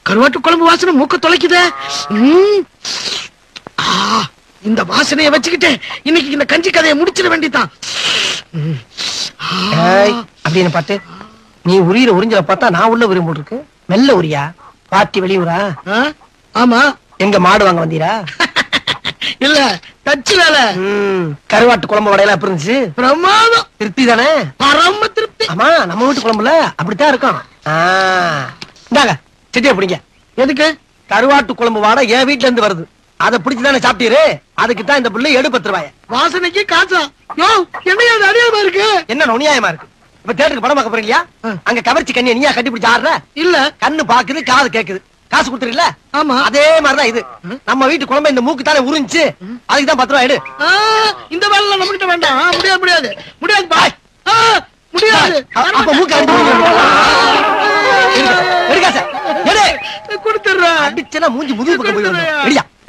கருவாட்டு குழம்பு வாசனை மூக்க தொலைக்குதே ம். ஆ, இந்த வாசனையை வச்சுக்கிட்டு இன்னைக்கு இந்த கஞ்சி கதையை முடிச்சிட வேண்டியதான் ஏய், அப்படின்னு பாத்து நீ உரியிற உறிஞ்சல பார்த்தா நான் உள்ள உரியும் போல் இருக்கு மெல்ல உரியா பாட்டி வெளியூரா ஆமா எங்க மாடு வாங்க வந்தீரா இல்ல தச்சு வேலை ம், கருவாட்டு குழம்பு வடையெல்லாம் எப்படி இருந்துச்சு பிரமாதம் திருப்தி தானே பரம திருப்தி ஆமா நம்ம வீட்டு குழம்புல அப்படித்தான் இருக்கும் ஆ, இந்தாங்க செட்டியை பிடிங்க எதுக்கு கருவாட்டு குழம்பு வாடை என் வீட்ல இருந்து வருது அதை பிடிச்சு தானே சாப்பிட்டீரு அதுக்கு தான் இந்த பிள்ளை எடு பத்து ரூபாய வாசனைக்கு காசா யோ என்னையா அது அநியாயமா இருக்கு என்ன நுணியாயமா இருக்கு இப்ப தேட்டருக்கு படம் பார்க்க போறீங்களா ஆ. அங்க கவர்ச்சி கண்ணியை நீயா கட்டி பிடிச்சு ஆடுற இல்ல கண்ணு பாக்குது காது கேக்குது காசு கொடுத்துருல ஆமா அதே மாதிரிதான் இது நம்ம வீட்டு குழம்பு இந்த மூக்கு தானே உறிஞ்சு அதுக்கு தான் பத்து ரூபாய் எடு ஆ, இந்த வேலை நம்ம கிட்ட வேண்டாம் ஆ, முடியாது முடியாது முடியாது பாய் ஆ, முடியாது அப்ப மூக்கு அடிச்சு எடுக்க சார் எடு கொடுத்துடுறேன் அடிச்சனா மூஞ்சி முதுகு பக்கம் போய் விழுந்துரும். எடுயா